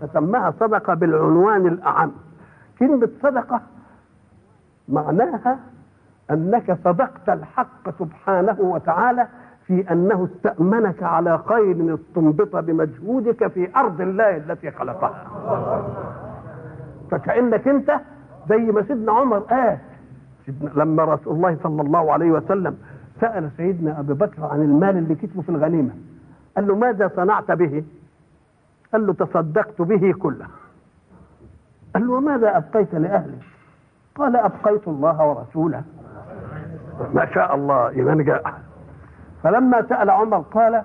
فسماها صدقة بالعنوان الأعم كلمة صدقة معناها أنك صدقت الحق سبحانه وتعالى في أنه استأمنك على خير استنبط بمجهودك في أرض الله التي خلقها فكأنك أنت زي ما سيدنا عمر قال سيدنا لما رسول الله صلى الله عليه وسلم سأل سيدنا أبي بكر عن المال اللي كتبه في الغنيمة قال له ماذا صنعت به قال له تصدقت به كله قال له وماذا أبقيت لأهلك قال أبقيت الله ورسوله ما شاء الله إيمان جاء فلما سأل عمر قال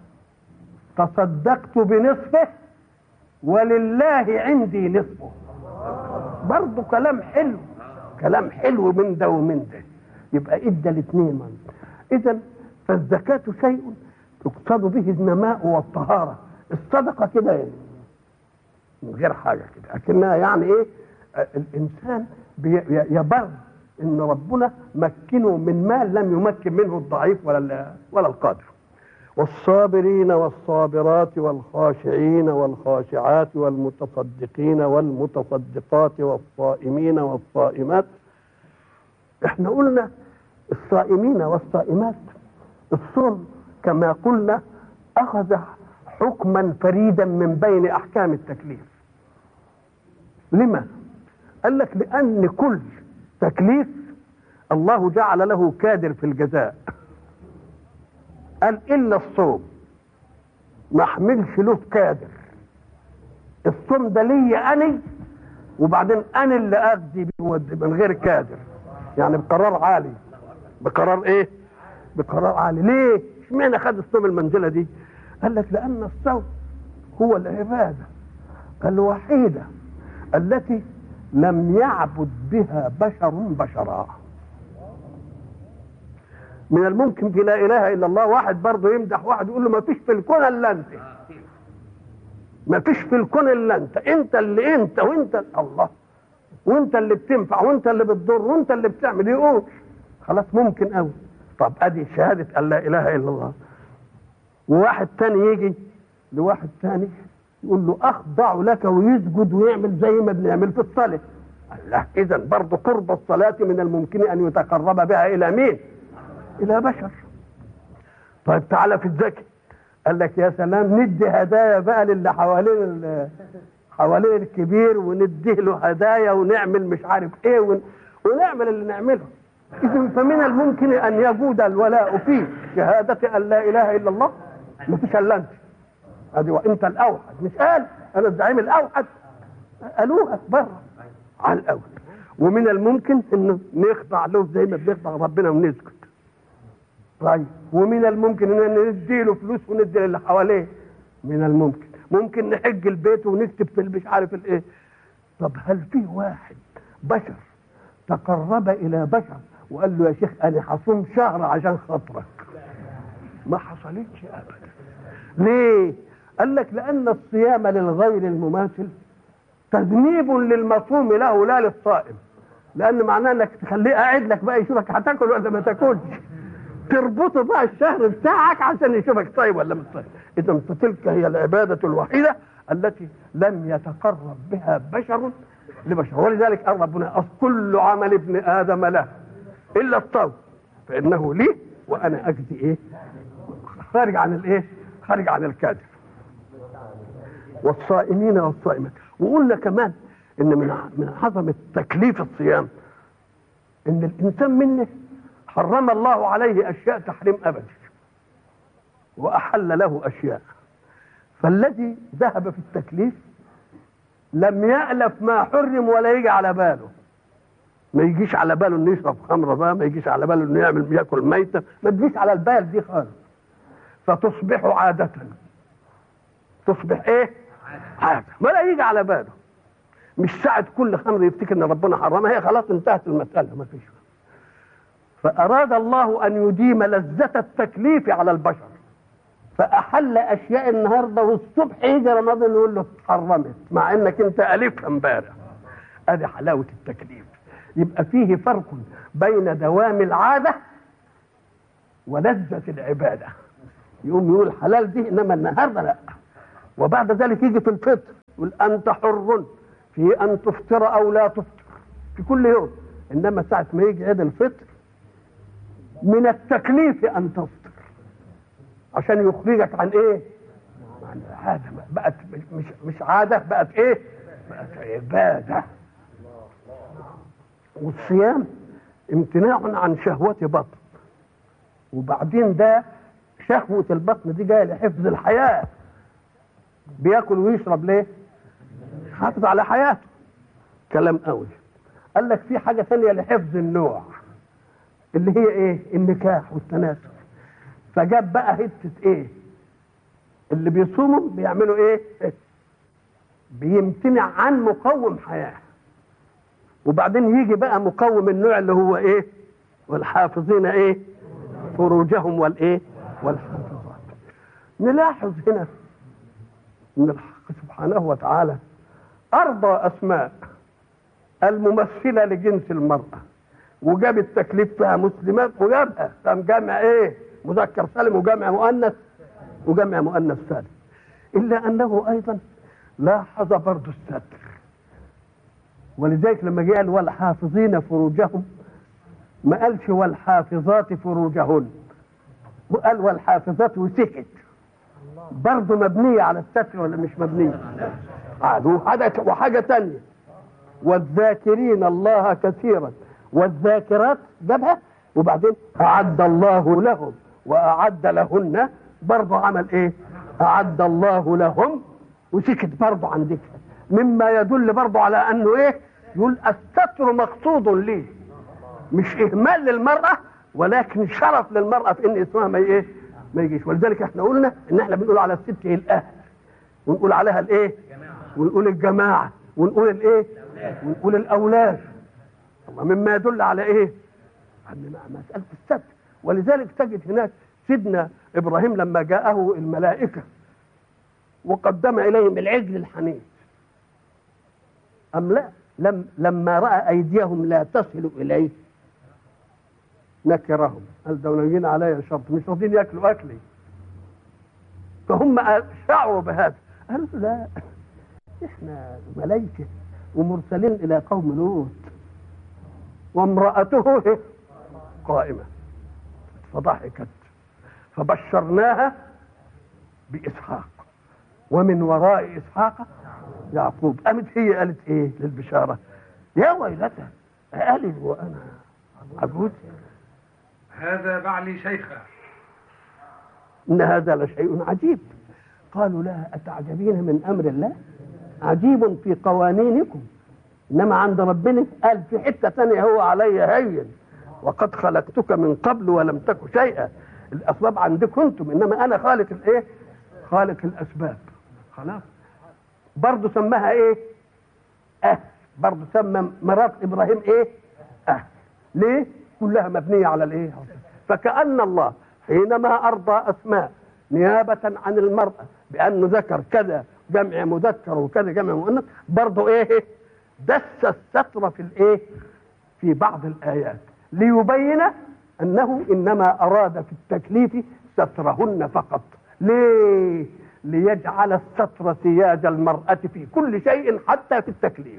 تصدقت بنصفه ولله عندي نصفه برضه كلام حلو كلام حلو من ده ومن ده يبقى ادى الاثنين من اذا فالزكاة شيء يقصد به النماء والطهارة الصدقة كده يعني من غير حاجة كده لكنها يعني ايه الانسان يبر ان ربنا مكنه من مال لم يمكن منه الضعيف ولا ولا القادر والصابرين والصابرات والخاشعين والخاشعات والمتصدقين والمتصدقات والصائمين والصائمات احنا قلنا الصائمين والصائمات الصوم كما قلنا اخذ حكما فريدا من بين احكام التكليف لما قال لك لان كل تكليف الله جعل له كادر في الجزاء قال الا الصوم ما احملش له كادر الصوم ده ليا اني وبعدين انا اللي اقضي بيه من غير كادر يعني بقرار عالي بقرار ايه بقرار عالي ليه اشمعنى خد الصوم المنزله دي قال لك لان الصوم هو العباده الوحيده التي لم يعبد بها بشر بشرا من الممكن في لا اله الا الله واحد برضه يمدح واحد يقول له ما فيش في الكون الا انت ما فيش في الكون الا انت انت اللي انت وانت الله وانت اللي بتنفع وانت اللي بتضر وانت اللي بتعمل يقول خلاص ممكن قوي طب ادي شهاده ان لا اله الا الله وواحد تاني يجي لواحد تاني يقول له اخضع لك ويسجد ويعمل زي ما بنعمل في الصلاه الله اذا برضه قرب الصلاه من الممكن ان يتقرب بها الى مين الى بشر طيب تعالى في الزكي قال لك يا سلام ندي هدايا بقى للي حوالين حوالين الكبير ونديه له هدايا ونعمل مش عارف ايه ون... ونعمل اللي نعمله اذا فمن الممكن ان يجود الولاء في شهاده ان لا اله الا الله ما فيش الا انت ادي وانت الاوحد مش قال انا الزعيم الاوحد قالوها بره على الاول ومن الممكن انه نخضع له زي ما بنخضع ربنا ونسكت طيب ومن الممكن ان نديله فلوس وندي للي حواليه من الممكن ممكن نحج البيت ونكتب في مش عارف الايه طب هل في واحد بشر تقرب الى بشر وقال له يا شيخ انا هصوم شهر عشان خاطرك ما حصلتش ابدا ليه قال لك لان الصيام للغير المماثل تذنيب للمصوم له لا للصائم لان معناه انك تخليه قاعد لك بقى يشوفك هتاكل ولا ما تاكلش تربطه بقى الشهر بتاعك عشان يشوفك طيب ولا مش طيب اذا فتلك هي العباده الوحيده التي لم يتقرب بها بشر لبشر ولذلك قال ربنا كل عمل ابن ادم له الا الصوم فانه لي وانا اجزي ايه خارج عن الايه خارج عن الكادر والصائمين والصائمات وقلنا كمان ان من من عظمه تكليف الصيام ان الانسان منه حرم الله عليه اشياء تحريم ابدي واحل له اشياء فالذي ذهب في التكليف لم يألف ما حرم ولا يجي على باله ما يجيش على باله انه يشرب خمره بقى ما يجيش على باله انه يعمل ياكل ميته ما تجيش على البال دي خالص فتصبح عادة تصبح ايه عادة ولا يجي على باله مش ساعة كل خمر يفتكر ان ربنا حرمها هي خلاص انتهت المسألة ما فيش فأراد الله أن يديم لذة التكليف على البشر فأحل أشياء النهارده والصبح يجي رمضان يقول له اتحرمت مع إنك أنت ألفها امبارح أدي حلاوة التكليف يبقى فيه فرق بين دوام العادة ولذة العبادة يقوم يقول حلال دي إنما النهارده لا وبعد ذلك يجي في الفطر يقول انت حر في ان تفطر او لا تفطر في كل يوم انما ساعه ما يجي عيد الفطر من التكليف ان تفطر عشان يخرجك عن ايه عن عاده بقت مش مش عاده بقت ايه بقت عباده والصيام امتناع عن شهوة بطن وبعدين ده شهوة البطن دي جاية لحفظ الحياة بياكل ويشرب ليه؟ حافظ على حياته كلام قوي قال لك في حاجة ثانية لحفظ النوع اللي هي ايه؟ النكاح والتناسل فجاب بقى حتة ايه؟ اللي بيصوموا بيعملوا ايه؟ بيمتنع عن مقوم حياه وبعدين يجي بقى مقوم النوع اللي هو ايه والحافظين ايه فروجهم والايه والحافظات نلاحظ هنا ان الحق سبحانه وتعالى ارضى اسماء الممثله لجنس المراه وجاب التكليف فيها مسلمات وجابها قام جامع ايه مذكر سالم وجامع مؤنث وجامع مؤنث سالم الا انه ايضا لاحظ برضه الستر ولذلك لما جه قال والحافظين فروجهم ما قالش والحافظات فروجهن قال والحافظات وسكت برضه مبنية على الستر ولا مش مبنية وحاجة, وحاجة تانية والذاكرين الله كثيرا والذاكرات جابها وبعدين أعد الله لهم وأعد لهن برضه عمل إيه أعد الله لهم وسكت برضه عن ذكر مما يدل برضه على انه ايه يقول الستر مقصود ليه مش اهمال للمراه ولكن شرف للمراه في ان اسمها ما ايه ما يجيش ولذلك احنا قلنا ان احنا بنقول على الست الاهل ونقول عليها الايه ونقول الجماعه ونقول الايه ونقول الاولاد مما يدل على ايه عن مساله الستر ولذلك تجد هناك سيدنا ابراهيم لما جاءه الملائكه وقدم اليهم العجل الحنين أم لا لم لما رأى أيديهم لا تصل إليه نكرهم قال ده ناويين عليا شرط مش راضيين ياكلوا أكلي فهم شعروا بهذا قالوا لا احنا ملائكة ومرسلين إلى قوم لوط وامرأته قائمة فضحكت فبشرناها بإسحاق ومن وراء إسحاق يعقوب قامت هي قالت ايه للبشاره يا ويلتى أألد وأنا عجوز هذا بعلي شيخا إن هذا لشيء عجيب قالوا لها أتعجبين من أمر الله عجيب في قوانينكم إنما عند ربنا قال في حتة ثانية هو علي هين وقد خلقتك من قبل ولم تك شيئا الأسباب عندكم أنتم إنما أنا خالق الإيه خالق الأسباب خلاص برضه سماها ايه اه برضه سمى مرات ابراهيم ايه اه ليه كلها مبنيه على الايه فكأن الله حينما ارضى اسماء نيابة عن المرأة بأنه ذكر كذا جمع مذكر وكذا جمع مؤنث برضه ايه دس الستر في الايه في بعض الآيات ليبين أنه إنما أراد في التكليف سترهن فقط ليه ليجعل الستر سياج المرأة في كل شيء حتى في التكليف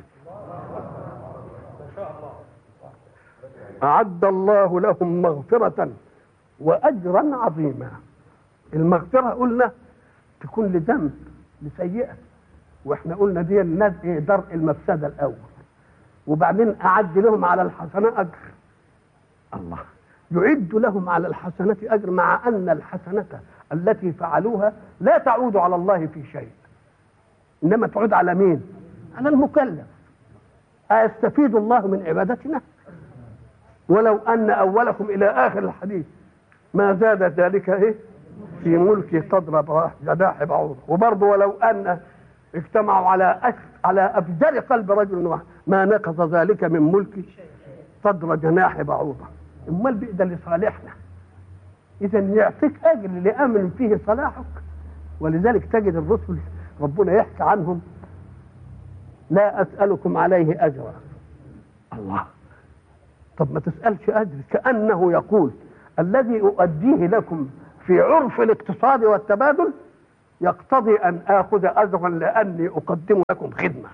أعد الله لهم مغفرة وأجرا عظيما المغفرة قلنا تكون لذنب لسيئة واحنا قلنا دي الناس ايه درء المفسدة الأول وبعدين أعد لهم على الحسنة أجر الله يعد لهم على الحسنة أجر مع أن الحسنة التي فعلوها لا تعود على الله في شيء إنما تعود على مين على المكلف أيستفيد الله من عبادتنا ولو أن أولكم إلى آخر الحديث ما زاد ذلك إيه في ملكي تضرب جناح بعوضة وبرضه ولو أن اجتمعوا على أش... على أفجر قلب رجل واحد ما نقص ذلك من ملكي صدر جناح بعوضة امال بيقدر لصالحنا اذا يعطيك اجر لامن فيه صلاحك ولذلك تجد الرسل ربنا يحكي عنهم لا اسالكم عليه اجرا الله طب ما تسالش اجر كانه يقول الذي اؤديه لكم في عرف الاقتصاد والتبادل يقتضي ان اخذ اجرا لاني اقدم لكم خدمه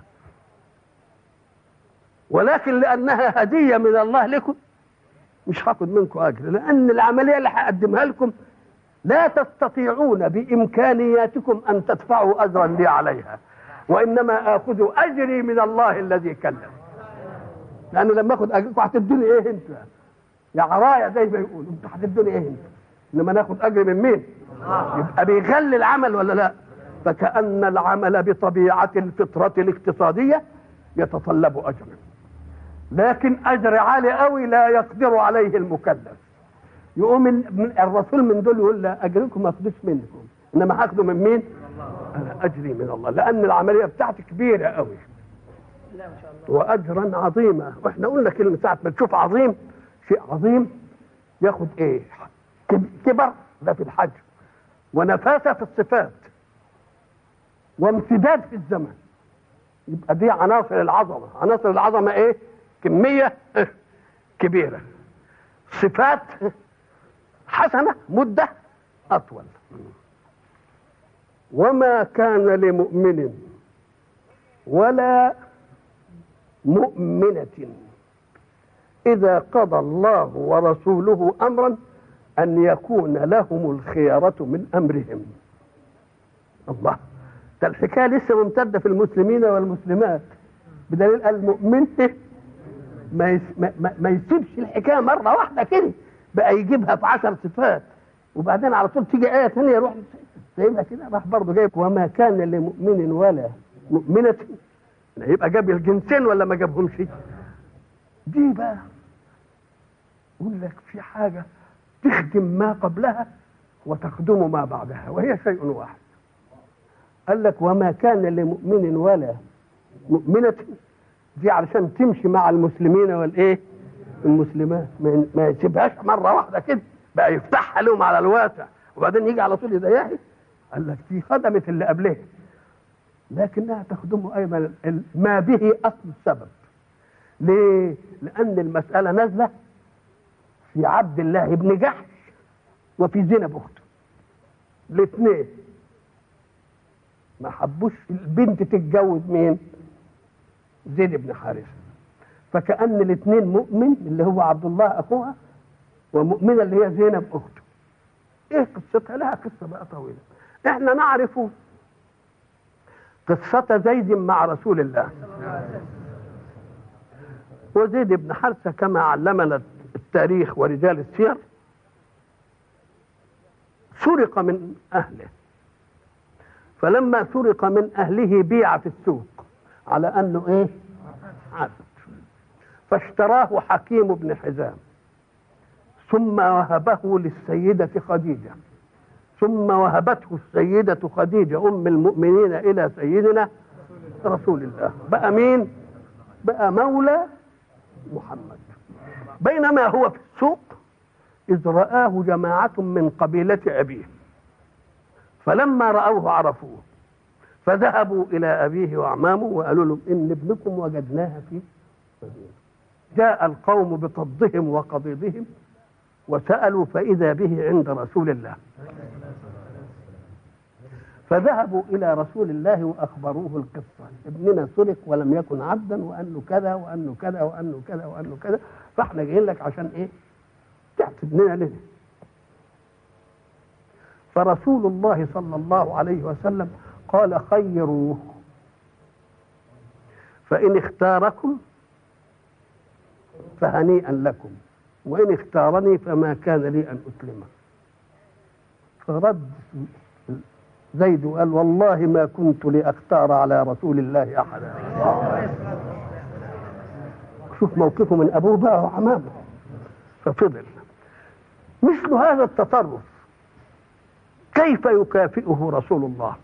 ولكن لانها هديه من الله لكم مش هاخد منكم اجر لان العمليه اللي هقدمها لكم لا تستطيعون بامكانياتكم ان تدفعوا اجرا لي عليها وانما اخذ اجري من الله الذي كلم لان لما اخذ اجركم هتدوني ايه انت يا عرايا زي ما يقولوا انتوا هتدوني ايه انت انما ناخد اجر من مين يبقى بيغلي العمل ولا لا فكأن العمل بطبيعة الفطرة الاقتصادية يتطلب أجرا لكن أجر عالي قوي لا يقدر عليه المكلف يقوم من الرسول من دول يقول لا أجركم ما أخدوش منكم إنما هاخده من مين؟ أنا أجري من الله لأن العملية بتاعتي كبيرة قوي وأجرا عظيما وإحنا قلنا كلمة ساعة ما تشوف عظيم شيء عظيم ياخد إيه؟ كبر ده في الحج ونفاسة في الصفات وامتداد في الزمن يبقى دي عناصر العظمة عناصر العظمة ايه كمية كبيرة صفات حسنة مدة أطول وما كان لمؤمن ولا مؤمنة إذا قضى الله ورسوله أمرا أن يكون لهم الخيارة من أمرهم الله ده الحكاية لسه ممتدة في المسلمين والمسلمات بدليل المؤمن ما, يس ما, ما, ما يسيبش الحكاية مرة واحدة كده بقى يجيبها في عشر صفات وبعدين على طول تيجي آية ثانية يروح سايبها كده راح برضه جايب وما كان لمؤمن ولا مؤمنة يبقى جاب الجنسين ولا ما جابهمش دي بقى يقول لك في حاجة تخدم ما قبلها وتخدم ما بعدها وهي شيء واحد قال لك وما كان لمؤمن ولا مؤمنة دي علشان تمشي مع المسلمين والايه المسلمات ما يسيبهاش مرة واحدة كده بقى يفتحها لهم على الواسع وبعدين يجي على طول يضيعها قال لك دي خدمت اللي قبلها لكنها تخدمه ايضا ما به اصل السبب ليه؟ لان المسألة نازلة في عبد الله بن جحش وفي زينب اخته الاثنين ما حبوش البنت تتجوز مين زيد بن حارثه فكأن الاثنين مؤمن اللي هو عبد الله اخوها ومؤمنة اللي هي زينب اخته ايه قصتها لها قصة بقى طويلة احنا نعرف قصة زيد مع رسول الله وزيد بن حارثة كما علمنا التاريخ ورجال السير سرق من أهله فلما سرق من أهله بيع في السوق على أنه إيه عبد فاشتراه حكيم بن حزام ثم وهبه للسيدة خديجة ثم وهبته السيدة خديجة أم المؤمنين إلى سيدنا رسول الله بقى مين بقى مولى محمد بينما هو في السوق إذ رآه جماعة من قبيلة أبيه فلما رأوه عرفوه فذهبوا إلى أبيه وأعمامه وقالوا لهم إن ابنكم وجدناها في مدينة جاء القوم بطضهم وقضيضهم وسألوا فإذا به عند رسول الله فذهبوا إلى رسول الله وأخبروه القصة ابننا سرق ولم يكن عبدا وأنه كذا وأنه كذا وأنه كذا وأنه كذا فاحنا جايين لك عشان إيه تعطي ابننا لنا فرسول الله صلى الله عليه وسلم قال خيروه فإن اختاركم فهنيئا لكم وإن اختارني فما كان لي أن أسلمه فرد زيد وقال والله ما كنت لأختار على رسول الله أحدا شوف موقفه من أبوه بقى وعمامه ففضل مثل هذا التصرف كيف يكافئه رسول الله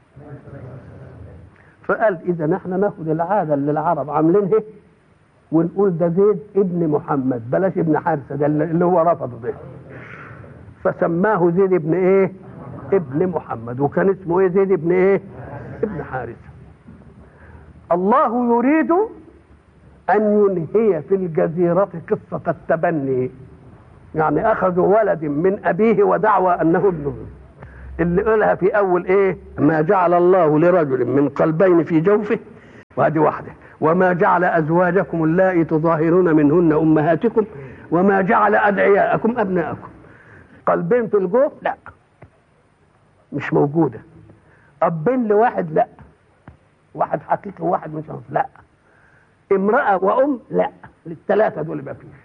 فقال اذا نحن ناخذ العاده اللي العرب عاملينها ونقول ده زيد ابن محمد بلاش ابن حارثه ده اللي هو رفض ده فسماه زيد ابن ايه ابن محمد وكان اسمه ايه زيد ابن ايه ابن حارثه الله يريد ان ينهي في الجزيره قصه التبني يعني اخذوا ولد من ابيه ودعوى انه ابنه اللي قالها في اول ايه ما جعل الله لرجل من قلبين في جوفه وهذه واحده وما جعل ازواجكم اللائي تظاهرون منهن امهاتكم وما جعل ادعياءكم ابناءكم قلبين في الجوف لا مش موجوده ابين لواحد لا واحد حقيقي وواحد مش عارف. لا امراه وام لا للثلاثه دول ما فيش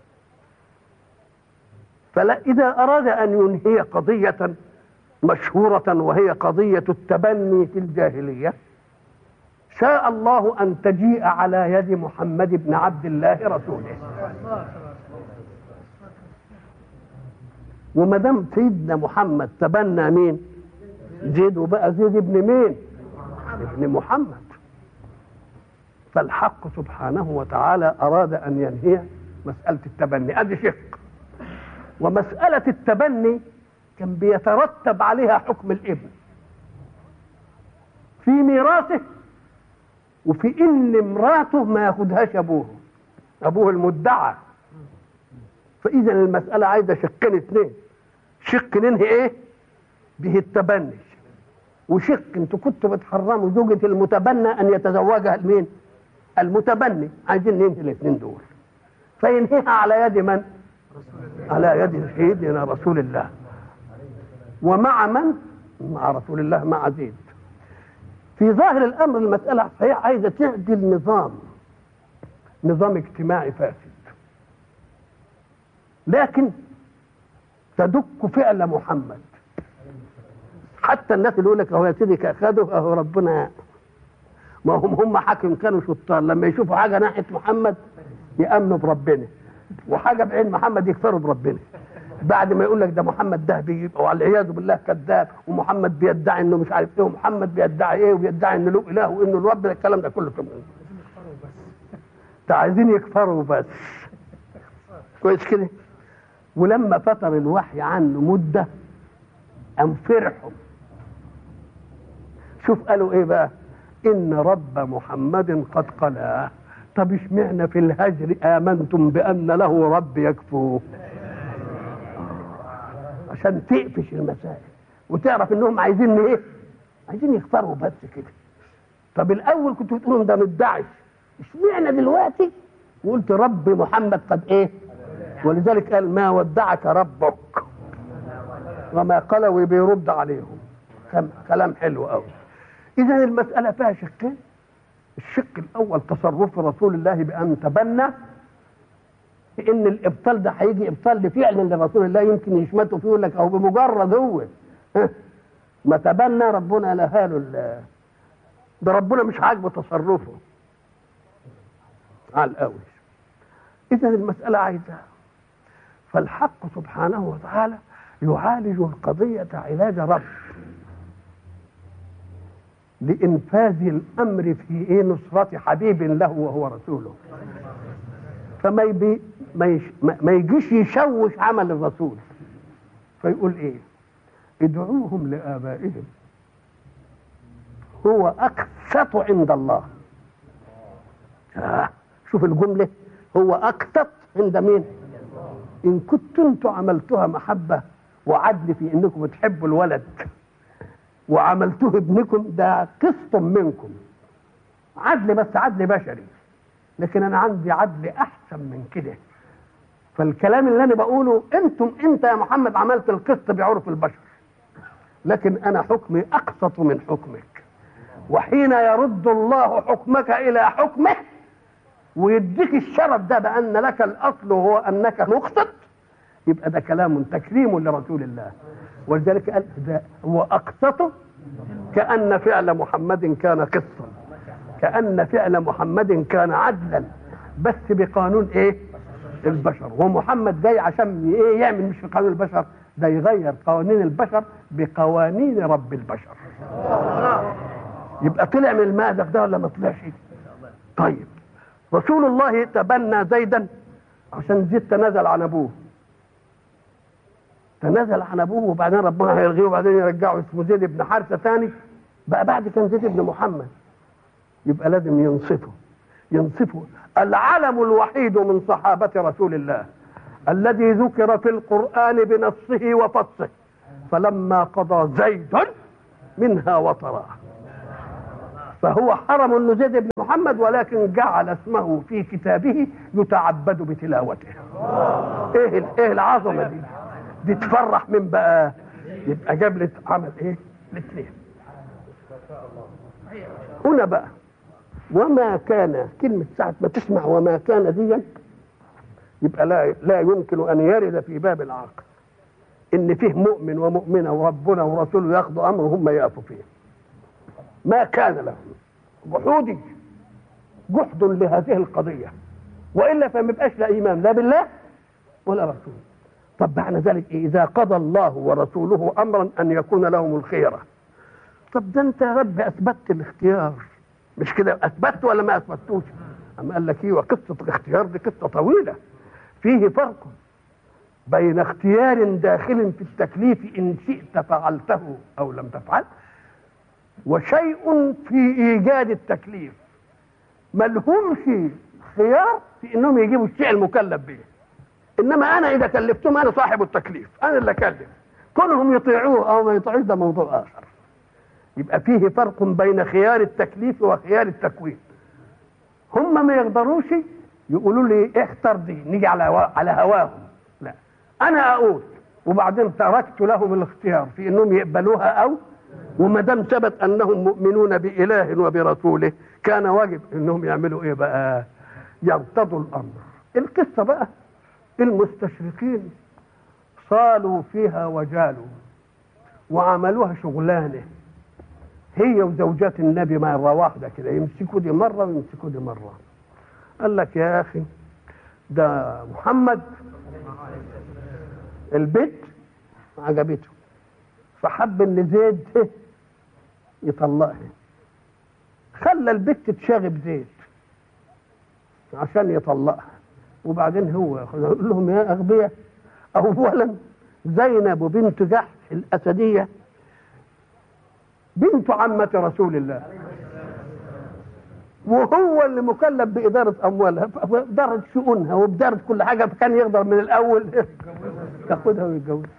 فلا اذا اراد ان ينهي قضيه مشهوره وهي قضيه التبني في الجاهليه شاء الله ان تجيء على يد محمد بن عبد الله رسوله وما دام سيدنا محمد تبنى مين زيد وبقى زيد ابن مين ابن محمد فالحق سبحانه وتعالى اراد ان ينهي مساله التبني ادي شق ومساله التبني كان بيترتب عليها حكم الابن في ميراثه وفي ان امراته ما ياخدهاش ابوه ابوه المدعى فاذا المساله عايزه شقين اثنين شق ننهي ايه به التبني وشق انتوا كنتوا بتحرموا زوجة المتبنى ان يتزوجها المين المتبني عايزين ننهي الاثنين دول فينهيها على يد من على يد سيدنا رسول الله ومع من مع رسول الله مع زيد في ظاهر الامر المساله صحيح عايزه تعدل نظام نظام اجتماعي فاسد لكن تدك فعل محمد حتى الناس اللي يقول لك اهو يا سيدي اخذوا اهو ربنا ما هم هم حاكم كانوا شطار لما يشوفوا حاجه ناحيه محمد يامنوا بربنا وحاجه بعين محمد يكفروا بربنا بعد ما يقول لك ده محمد ده بيبقى والعياذ بالله كذاب ومحمد بيدعي انه مش عارف ايه ومحمد بيدعي ايه وبيدعي انه له اله وانه الرب ده الكلام ده كله كمان ده عايزين يكفروا بس كويس كده ولما فتر الوحي عنه مده قام فرحوا شوف قالوا ايه بقى ان رب محمد قد قلاه طب اشمعنى في الهجر امنتم بان له رب يكفوه عشان تقفش المسائل وتعرف انهم عايزين ايه عايزين يكفروا بس كده طب الاول كنت بتقولوا ده مدعي اشمعنى دلوقتي وقلت رب محمد قد ايه ولذلك قال ما ودعك ربك وما قالوا بيرد عليهم كلام حلو قوي اذا المساله فيها شقين الشق الاول تصرف رسول الله بان تبنى ان الابطال ده هيجي ابطال لفعل لرسول الله يمكن يشمتوا فيه يقول لك او بمجرد هو ما تبنى ربنا لهاله ده ربنا مش عاجبه تصرفه على الاول اذا المساله عايزه فالحق سبحانه وتعالى يعالج القضيه علاج رب لإنفاذ الأمر في إيه نصرة حبيب له وهو رسوله فما يبي ما, يش ما يجيش يشوش عمل الرسول فيقول إيه ادعوهم لآبائهم هو أقسط عند الله آه شوف الجملة هو أقسط عند مين إن كنتم انتم عملتها محبة وعدل في إنكم بتحبوا الولد وعملته ابنكم ده قسط منكم عدل بس عدل بشري لكن انا عندي عدل احسن من كده فالكلام اللي انا بقوله انتم انت يا محمد عملت القسط بعرف البشر لكن انا حكمي اقسط من حكمك وحين يرد الله حكمك الى حكمه ويديك الشرف ده بان لك الاصل وهو انك مقسط يبقى ده كلام تكريم لرسول الله ولذلك قال ده هو اقسطه كان فعل محمد كان قسطا كان فعل محمد كان عدلا بس بقانون ايه البشر ومحمد جاي عشان ايه يعمل مش في قانون البشر ده يغير قوانين البشر بقوانين رب البشر يبقى طلع من المأزق ده ولا ما طلعش طيب رسول الله تبنى زيدا عشان زيد تنازل عن ابوه تنازل عن ابوه وبعدين ربنا هيلغيه وبعدين يرجعه اسمه زيد بن حارثه ثاني بقى بعد كان زيد بن محمد يبقى لازم ينصفه ينصفه العلم الوحيد من صحابة رسول الله الذي ذكر في القرآن بنصه وفصه فلما قضى زيد منها وطرا فهو حرم انه زيد بن محمد ولكن جعل اسمه في كتابه يتعبد بتلاوته ايه ايه العظمه دي دي تفرح من بقى يبقى جاب لي عمل ايه الاثنين هنا بقى وما كان كلمة ساعة ما تسمع وما كان دي يبقى لا لا يمكن أن يرد في باب العقل إن فيه مؤمن ومؤمنة وربنا ورسوله ياخذوا أمر هم يقفوا فيه ما كان لهم جحودي جحد لهذه القضية وإلا فما يبقاش لا إيمان لا بالله ولا رسول طب معنى ذلك إيه؟ إذا قضى الله ورسوله أمرا أن يكون لهم الخيرة طب ده أنت يا رب أثبتت الاختيار مش كده أثبت ولا ما أثبتوش أما قال لك إيه وقصة الاختيار دي قصة طويلة فيه فرق بين اختيار داخل في التكليف إن شئت فعلته أو لم تفعل وشيء في إيجاد التكليف ملهمش خيار في انهم يجيبوا الشيء المكلف به انما انا اذا كلفتهم انا صاحب التكليف انا اللي اكلف كونهم يطيعوه او ما يطيعوش ده موضوع اخر يبقى فيه فرق بين خيار التكليف وخيار التكوين هم ما يقدروش يقولوا لي اختر دي نيجي على على هواهم لا انا اقول وبعدين تركت لهم الاختيار في انهم يقبلوها او وما دام ثبت انهم مؤمنون باله وبرسوله كان واجب انهم يعملوا ايه بقى يرتضوا الامر القصه بقى المستشرقين صالوا فيها وجالوا وعملوها شغلانه هي وزوجات النبي مرة واحدة كده يمسكوا دي مرة ويمسكوا دي مرة قال لك يا أخي ده محمد البيت عجبته فحب ان زيد يطلقها خلى البت تشاغب زيد عشان يطلقها وبعدين هو يقول لهم يا اغبياء اولا زينب بنت جحش الاسديه بنت عمة رسول الله وهو اللي مكلف بإدارة أموالها بإدارة شؤونها وبإدارة كل حاجة فكان يقدر من الأول ياخدها ويتجوزها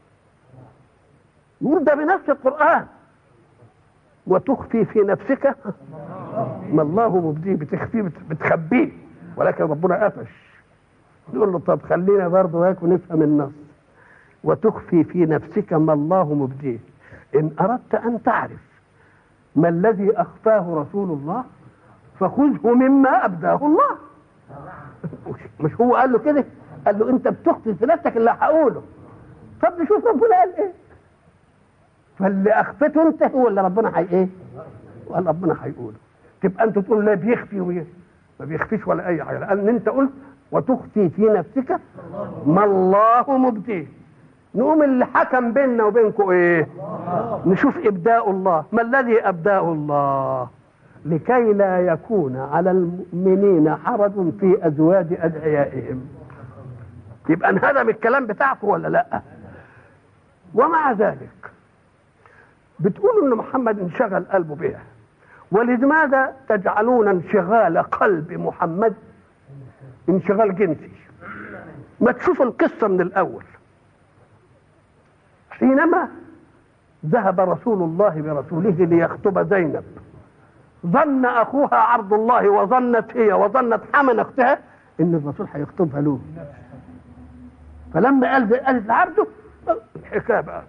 يقول ده بنفس القرآن وتخفي في نفسك ما الله مبديه بتخفيه بتخبيه ولكن ربنا قفش يقول له طب خلينا برضه هيك ونفهم النص وتخفي في نفسك ما الله مبديه إن أردت أن تعرف ما الذي أخفاه رسول الله فخذه مما أبداه الله مش هو قال له كده قال له أنت بتخفي في نفسك اللي هقوله طب نشوف ربنا قال إيه فاللي أخفته أنت هو اللي ربنا حي إيه وقال ربنا هيقوله تبقى أنت تقول لا بيخفي ويخفي ما بيخفيش ولا أي حاجة لأن أنت قلت وتخفي في نفسك ما الله مبديه نقوم اللي حكم بيننا وبينكم ايه نشوف ابداء الله ما الذي ابداء الله لكي لا يكون على المؤمنين حرج في ازواج ادعيائهم يبقى انهدم الكلام بتاعكم ولا لا ومع ذلك بتقولوا ان محمد انشغل قلبه بها ولماذا تجعلون انشغال قلب محمد انشغال جنسي ما تشوفوا القصه من الاول حينما ذهب رسول الله برسوله ليخطب زينب ظن اخوها عبد الله وظنت هي وظنت حمن اختها ان الرسول هيخطبها له فلما قال قالت لعبده الحكايه بقت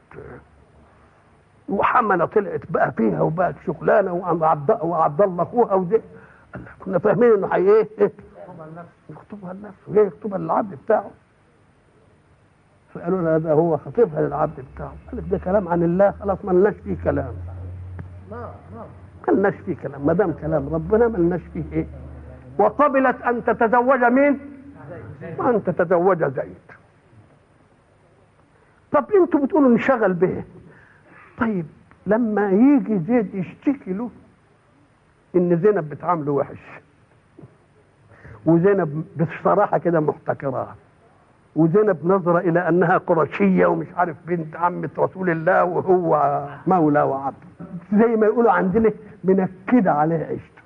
وحمنه طلعت بقى فيها وبقت شغلانه وعبد وعبد الله اخوها ودي كنا فاهمين انه هي ايه يخطبها لنفسه ليه يخطبها للعبد بتاعه فقالوا لها هذا هو خطيبها للعبد بتاعه قالت ده كلام عن الله خلاص ما لناش فيه كلام ما لناش فيه كلام ما دام كلام ربنا ما لناش فيه ايه وقبلت ان تتزوج مين وان تتزوج زيد طب انتوا بتقولوا انشغل به طيب لما يجي زيد يشتكي له ان زينب بتعامله وحش وزينب بصراحه كده محتكراه وزينب نظرة إلى أنها قرشية ومش عارف بنت عمة رسول الله وهو مولى وعبد زي ما يقولوا عندنا منكدة عليها عيشته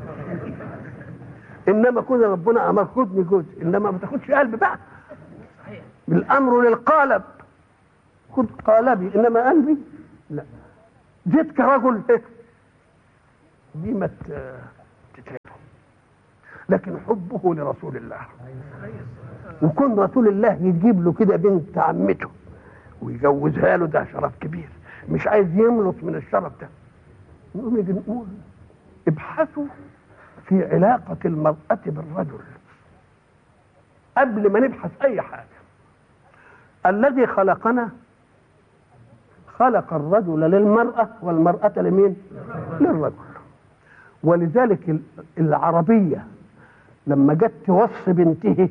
إنما كون ربنا أمر خدني جزء إنما ما تاخدش قلب بقى بالأمر للقالب خد قالبي انما قلبي لا جيت كرجل إيه؟ دي ما ت- تتعبه لكن حبه لرسول الله وكون رسول الله يجيب له كده بنت عمته ويجوزها له ده شرف كبير مش عايز يملط من الشرف ده نقوم يجي نقول ابحثوا في علاقة المرأة بالرجل قبل ما نبحث أي حاجة الذي خلقنا خلق الرجل للمرأة والمرأة لمين؟ للرجل ولذلك ال- العربية لما جت توصي بنته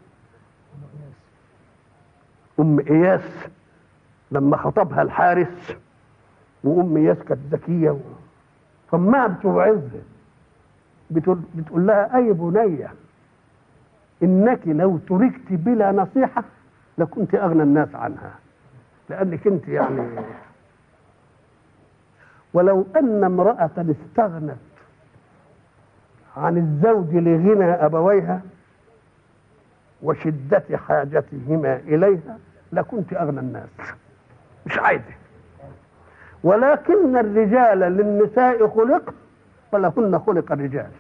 أم إياس لما خطبها الحارس وأم إياس كانت ذكية و... فما بتوعظها بتقول, بتقول لها أي بنية إنك لو تركت بلا نصيحة لكنت أغنى الناس عنها لأنك أنت يعني ولو أن امرأة استغنت عن الزوج لغنى أبويها وشدة حاجتهما إليها لكنت أغنى الناس مش عايزة ولكن الرجال للنساء خلق ولهن خلق الرجال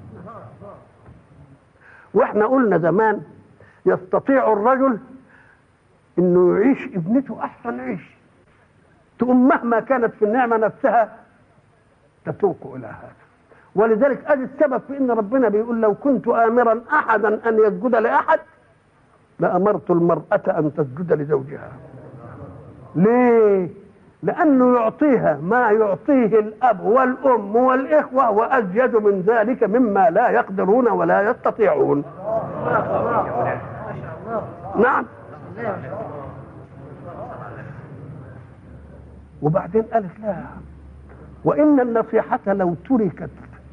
واحنا قلنا زمان يستطيع الرجل انه يعيش ابنته احسن عيش تقوم مهما كانت في النعمه نفسها تتوق الى هذا ولذلك ادي السبب في ان ربنا بيقول لو كنت امرا احدا ان يسجد لاحد لامرت المراه ان تسجد لزوجها ليه لانه يعطيها ما يعطيه الاب والام والاخوه وازيد من ذلك مما لا يقدرون ولا يستطيعون نعم وبعدين قالت لا وان النصيحه لو تركت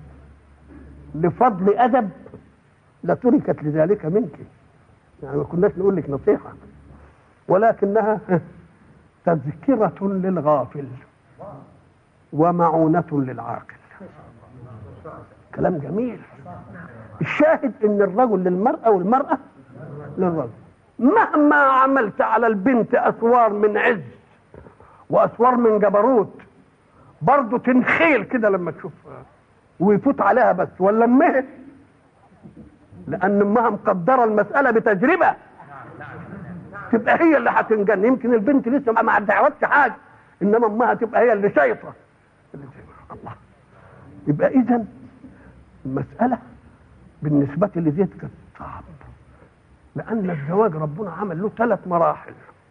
لفضل ادب لتركت لذلك منك يعني ما كناش نقول لك نصيحه ولكنها تذكره للغافل ومعونه للعاقل كلام جميل الشاهد ان الرجل للمراه والمراه للرجل مهما عملت على البنت اسوار من عز واسوار من جبروت برضه تنخيل كده لما تشوفها ويفوت عليها بس ولا امها لان امها مقدره المساله بتجربه تبقى هي اللي هتنجن يمكن البنت لسه ما ما تعرفش حاجه انما امها تبقى هي اللي شايطه الله يبقى اذا المساله بالنسبه لزيد كانت صعب لان الزواج ربنا عمل له ثلاث مراحل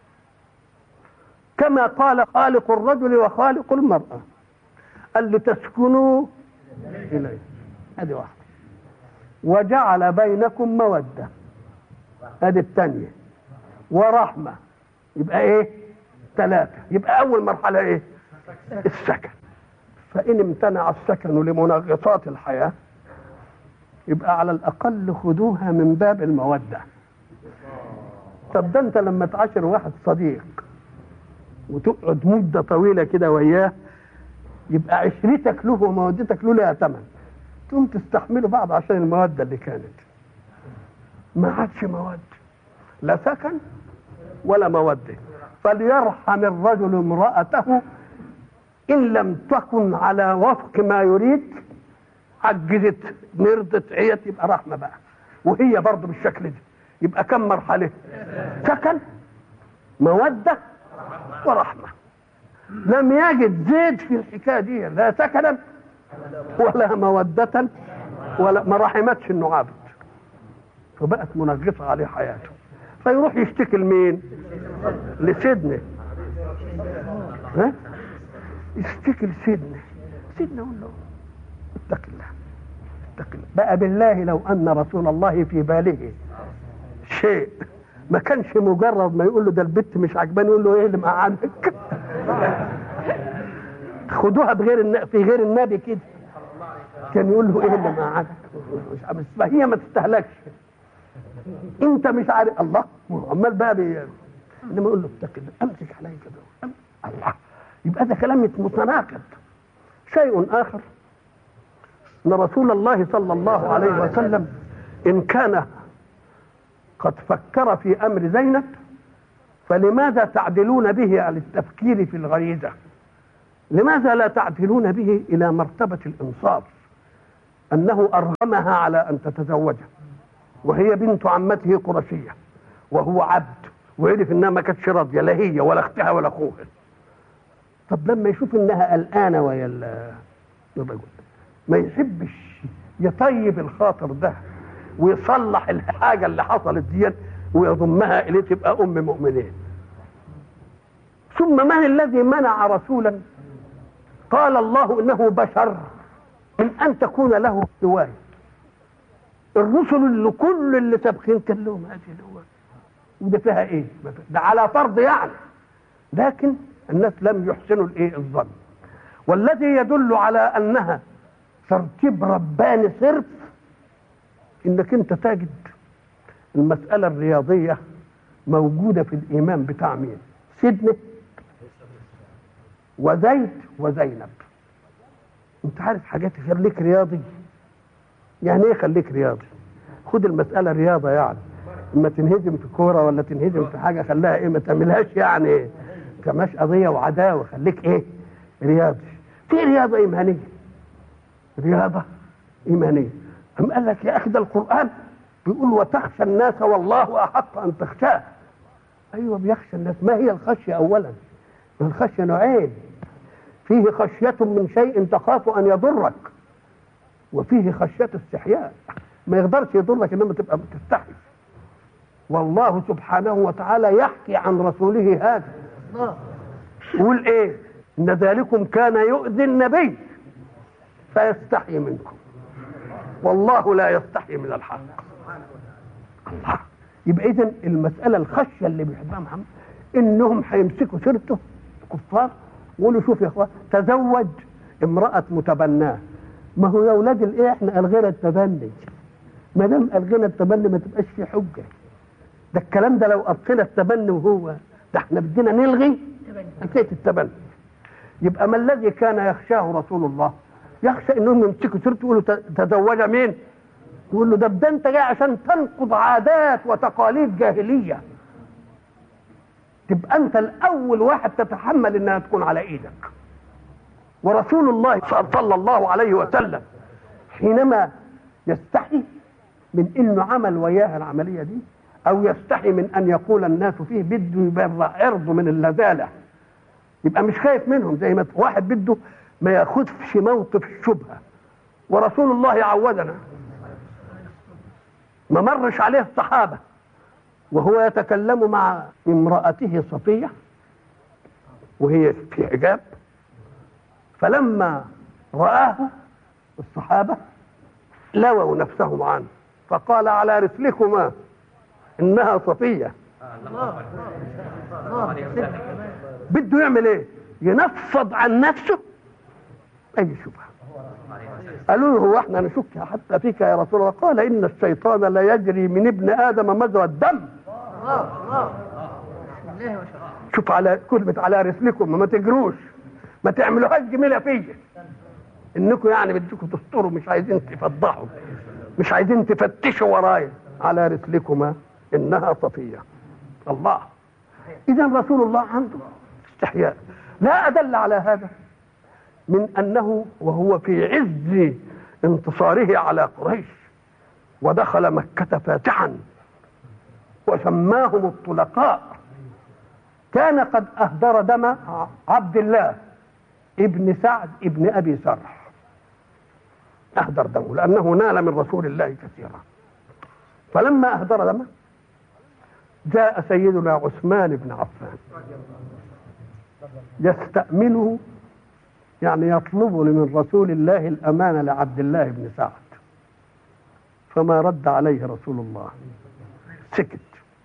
كما قال خالق الرجل وخالق المراه قال لتسكنوا اليه ادي واحده وجعل بينكم موده ادي الثانيه ورحمه يبقى ايه ثلاثه يبقى اول مرحله ايه السكن فان امتنع السكن لمنغصات الحياه يبقى على الاقل خذوها من باب الموده طب ده انت لما تعاشر واحد صديق وتقعد مده طويله كده وياه يبقى عشرتك له ومودتك له لها ثمن تقوم تستحملوا بعض عشان الموده اللي كانت ما عادش موده لا سكن ولا موده فليرحم الرجل امرأته إن لم تكن على وفق ما يريد عجزت مرضت عيت يبقى رحمة بقى وهي برضه بالشكل ده يبقى كم مرحلة سكن مودة ورحمة لم يجد زيد في الحكاية دي لا سكنا ولا مودة ولا ما رحمتش انه عبد فبقت منغصة عليه حياته فيروح يشتكي لمين؟ لسيدنا ها؟ يشتكي لسيدنا سيدنا يقول له اتق الله اتق الله بقى بالله لو ان رسول الله في باله شيء ما كانش مجرد ما يقول له ده البت مش عجباني يقول له ايه اللي مقعدك خدوها بغير الن... في غير النبي كده كان يقول له ايه اللي مقعدك مش عارف ما هي ما تستهلكش انت مش عارف الله عمال بقى بي... انما يقول له اتق الله امسك عليا كده أم- الله يبقى ده كلام متناقض شيء اخر ان رسول الله صلى الله عليه وسلم ان كان قد فكر في امر زينب فلماذا تعدلون به عن التفكير في الغريزة لماذا لا تعدلون به إلى مرتبة الإنصاف أنه أرغمها على أن تتزوجه وهي بنت عمته قرشية وهو عبد وعرف انها ما كانتش راضيه لا هي ولا اختها ولا اخوها طب لما يشوف انها قلقانه ويا ال- الرجل ما يحبش يطيب الخاطر ده ويصلح الحاجه اللي حصلت دي ويضمها اليه تبقى ام مؤمنين ثم من الذي منع رسولا قال الله انه بشر من ان تكون له هوايه الرسل اللي كل اللي سابقين كان لهم هذه الهوايه وده فيها ايه ده على فرض يعني لكن الناس لم يحسنوا الايه الظن والذي يدل على انها ترتيب رباني صرف انك انت تجد المساله الرياضيه موجوده في الايمان بتاع مين سيدنا وزيد وزينب انت عارف حاجات يخليك رياضي يعني ايه خليك رياضي خد المساله رياضه يعني اما تنهزم في كوره ولا تنهزم في حاجه خليها ايه ما تعملهاش يعني كماش قضيه وعداوه خليك ايه رياضي في رياضه ايمانيه رياضه ايمانيه أم قال لك يا اخي ده القران بيقول وتخشى الناس والله احق ان تخشاه ايوه بيخشى الناس ما هي الخشيه اولا ما الخشيه نوعين فيه خشيه من شيء تخاف ان يضرك وفيه خشيه استحياء ما يقدرش يضرك انما تبقى بتستحي والله سبحانه وتعالى يحكي عن رسوله هذا يقول ايه ان ذلكم كان يؤذي النبي فيستحي منكم والله لا يستحي من الحق الله يبقى اذا المساله الخشيه اللي بيحبها محمد انهم هيمسكوا سيرته الكفار ويقولوا شوف يا اخوان تزوج امراه متبناه ما هو يا اولاد الايه احنا الغينا التبني ما دام الغينا التبني ما تبقاش في حجه ده الكلام ده لو ابقينا التبني وهو ده احنا بدينا نلغي حكايه التبني يبقى ما الذي كان يخشاه رسول الله يخشى انهم يمسكوا سيرته يقولوا ت- تزوج مين يقول له ده ده انت جاي عشان تنقض عادات وتقاليد جاهليه تبقى انت الاول واحد تتحمل انها تكون على ايدك ورسول الله صلى الله عليه وسلم حينما يستحي من انه عمل وياها العمليه دي او يستحي من ان يقول الناس فيه بده يبرع عرضه من اللذاذه يبقى مش خايف منهم زي ما واحد بده ما ياخدش موقف الشبهه ورسول الله عودنا ما مرش عليه الصحابه وهو يتكلم مع امرأته صفية وهي في حجاب فلما رآه الصحابة لووا نفسهم عنه فقال على رسلكما إنها صفية بده يعمل ايه ينفض عن نفسه اي شبهه قالوا له هو احنا نشك حتى فيك يا رسول الله قال ان الشيطان لا يجري من ابن ادم مجرى الدم شوف على كلمة على رسلكم ما تجروش ما تعملوهاش جميلة فيا انكم يعني بدكم تستروا مش عايزين تفضحوا مش عايزين تفتشوا ورايا على رسلكما انها صفية الله اذا رسول الله عنده استحياء لا ادل على هذا من انه وهو في عز انتصاره على قريش ودخل مكة فاتحا وسماهم الطلقاء كان قد اهدر دم عبد الله ابن سعد ابن ابي سرح اهدر دمه لانه نال من رسول الله كثيرا فلما اهدر دمه جاء سيدنا عثمان بن عفان يستأمنه يعني يطلب من رسول الله الأمانة لعبد الله بن سعد فما رد عليه رسول الله سكت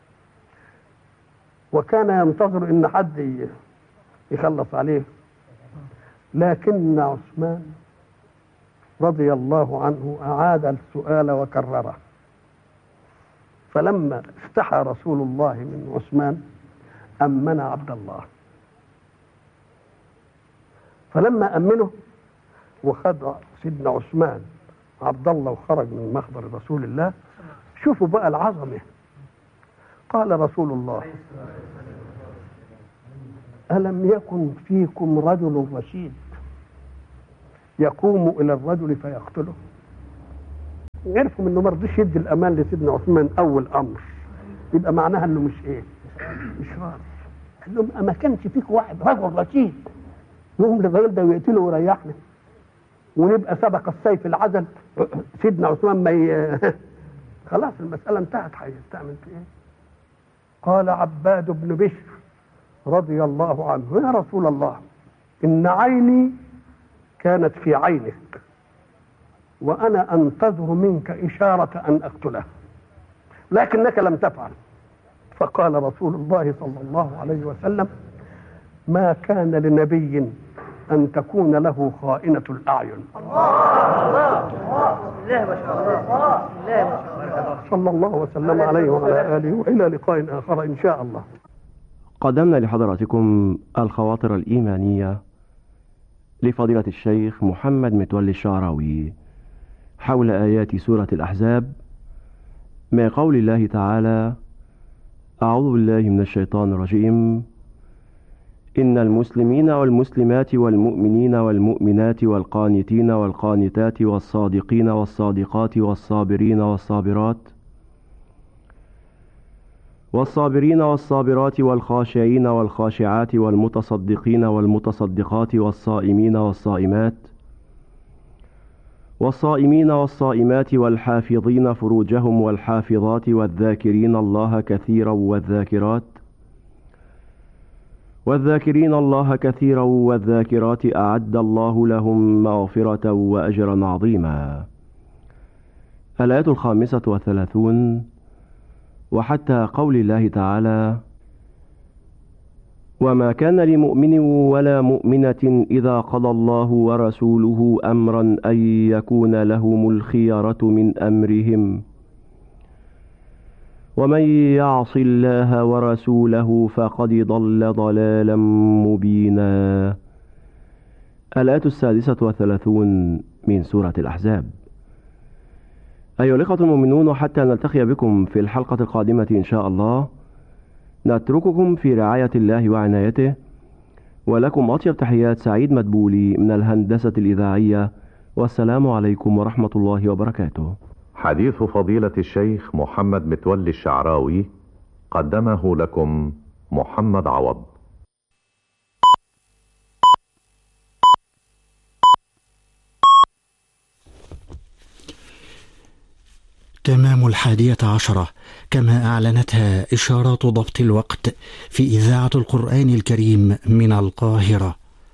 وكان ينتظر ان حد يخلص عليه لكن عثمان رضي الله عنه اعاد السؤال وكرره فلما استحى رسول الله من عثمان امن عبد الله فلما امنه وخد سيدنا عثمان عبد الله وخرج من مخبر رسول الله شوفوا بقى العظمه قال رسول الله ألم يكن فيكم رجل رشيد يقوم إلى الرجل فيقتله عرفوا انه ما رضيش يدي الامان لسيدنا عثمان اول امر يبقى معناها انه مش ايه مش راضي قال لهم اما كانش فيك واحد رجل رشيد يقوم للراجل ده ويقتله ويريحنا ونبقى سبق السيف العزل سيدنا عثمان ما ي... خلاص المساله انتهت هيستعمل في ايه قال عباد بن بشر رضي الله عنه يا رسول الله ان عيني كانت في عينك وأنا أنتظر منك إشارة أن أقتله لكنك لم تفعل فقال رسول الله صلى الله عليه وسلم ما كان لنبي أن تكون له خائنة الأعين صلى الله وسلم عليه وعلى آله وإلى لقاء آخر إن شاء الله قدمنا لحضراتكم الخواطر الإيمانية لفضيلة الشيخ محمد متولي الشعراوي حول آيات سورة الأحزاب من قول الله تعالى أعوذ بالله من الشيطان الرجيم إن المسلمين والمسلمات والمؤمنين والمؤمنات والقانتين والقانتات والصادقين والصادقات والصابرين والصابرات والصابرين والصابرات والخاشعين والخاشعات والمتصدقين والمتصدقات والصائمين والصائمات والصائمين والصائمات والحافظين فروجهم والحافظات والذاكرين الله كثيرا والذاكرات والذاكرين الله كثيرا والذاكرات أعد الله لهم مغفرة وأجرا عظيما الآية الخامسة والثلاثون وحتى قول الله تعالى وما كان لمؤمن ولا مؤمنة إذا قضى الله ورسوله أمرا أن يكون لهم الخيرة من أمرهم ومن يعص الله ورسوله فقد ضل ضلالا مبينا الآية السادسة والثلاثون من سورة الأحزاب أيها الإخوة المؤمنون حتى نلتقي بكم في الحلقة القادمة إن شاء الله نترككم في رعاية الله وعنايته ولكم أطيب تحيات سعيد مدبولي من الهندسة الإذاعية والسلام عليكم ورحمة الله وبركاته حديث فضيلة الشيخ محمد متولي الشعراوي قدمه لكم محمد عوض تمام الحادية عشرة كما أعلنتها إشارات ضبط الوقت في إذاعة القرآن الكريم من القاهرة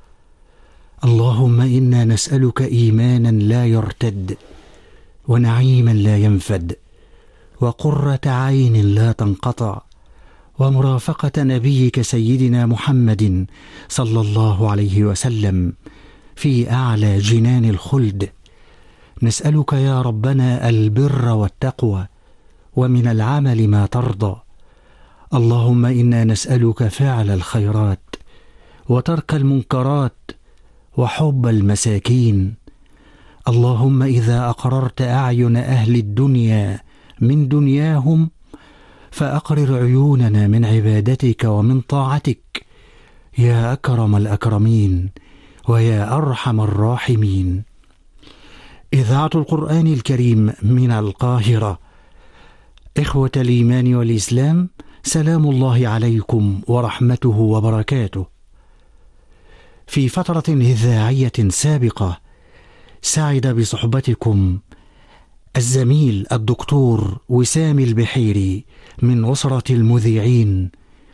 اللهم إنا نسألك إيمانا لا يرتد ونعيما لا ينفد وقرة عين لا تنقطع ومرافقة نبيك سيدنا محمد صلى الله عليه وسلم في أعلى جنان الخلد نسألك يا ربنا البر والتقوى ومن العمل ما ترضى اللهم إنا نسألك فعل الخيرات وترك المنكرات وحب المساكين اللهم إذا أقررت أعين أهل الدنيا من دنياهم فأقرر عيوننا من عبادتك ومن طاعتك يا أكرم الأكرمين ويا أرحم الراحمين إذاعة القرآن الكريم من القاهرة إخوة الإيمان والإسلام سلام الله عليكم ورحمته وبركاته في فترة إذاعية سابقة سعد بصحبتكم الزميل الدكتور وسام البحيري من أسرة المذيعين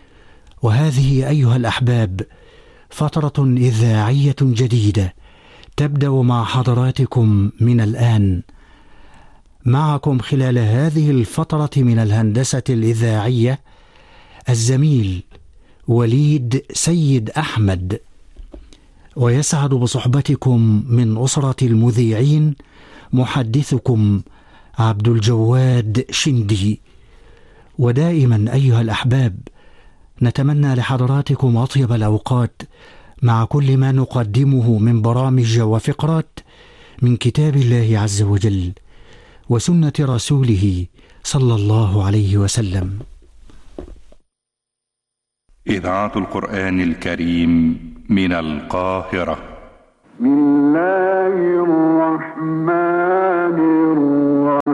وهذه أيها الأحباب فترة إذاعية جديدة تبدأ مع حضراتكم من الآن معكم خلال هذه الفترة من الهندسة الإذاعية الزميل وليد سيد أحمد ويسعد بصحبتكم من أسرة المذيعين محدثكم عبد الجواد شندي ودائما أيها الأحباب نتمنى لحضراتكم أطيب الأوقات مع كل ما نقدمه من برامج وفقرات من كتاب الله عز وجل وسنة رسوله صلى الله عليه وسلم إذاعة القرآن الكريم من القاهرة بسم الله الرحمن الرحيم